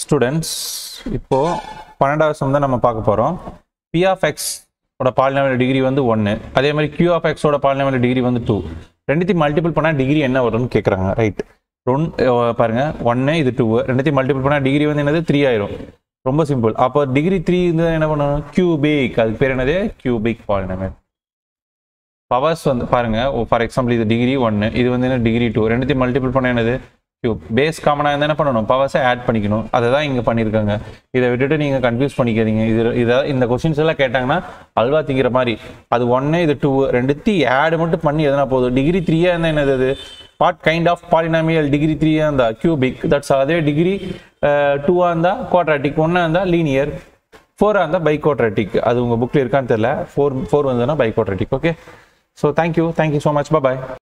students இப்போ பன்னெண்டாவது some தான் நம்ம பார்க்க போகிறோம் பி ஆஃப் எக்ஸ் ஓட பாலினாமியல் டிகிரி வந்து ஒன்று அதே மாதிரி கியூ ஆஃப் எக்ஸோட பாலினாமியல் டிகிரி வந்து டூ ரெண்டுத்தையும் மல்டிபிள் பண்ணால் டிகிரி என்ன வரும்னு கேட்குறாங்க ரைட் ரொன் பாருங்க ஒன்று இது டூ ரெண்டுத்தையும் மல்டிபிள் பண்ணால் டிகிரி வந்து என்னது த்ரீ ஆயிரும் ரொம்ப சிம்பிள் அப்போ டிகிரி த்ரீ இருந்தால் என்ன பண்ணணும் கியூபிக் அதுக்கு பேர் என்னது கியூபிக் பாலினாமியல் பவர்ஸ் வந்து பாருங்க ஃபார் எக்ஸாம்பிள் இது டிகிரி ஒன்று இது வந்து என்ன டிகிரி டூ ரெண்டுத்தையும் மல்டிபிள் பண்ண என்னது கியூப் பேஸ் காமனாக இருந்தால் என்ன பண்ணணும் பவர்ஸை ஆட் பண்ணிக்கணும் அதை தான் இங்கே பண்ணியிருக்காங்க இதை விட்டுட்டு நீங்கள் கன்ஃபியூஸ் பண்ணிக்காதீங்க இது இதை இந்த கொஸ்டின்ஸ் எல்லாம் கேட்டாங்கன்னா அல்வா திங்கிற மாதிரி அது ஒன்று இது டூ ரெண்டுத்தையும் ஆட் மட்டும் பண்ணி எதனா போதும் டிகிரி த்ரீயாக இருந்தால் என்னது அது what kind of polynomial degree த்ரீயாக இருந்தால் கியூபிக் தட்ஸ் அதே டிகிரி டூவாக இருந்தால் குவாட்ராட்டிக் ஒன்றா இருந்தால் லீனியர் ஃபோராக இருந்தால் பைகோட்ராட்டிக் அது உங்கள் புக்கில் இருக்கான்னு தெரியல ஃபோர் ஃபோர் வந்ததுன்னா biquadratic okay so thank you thank you so much பாய்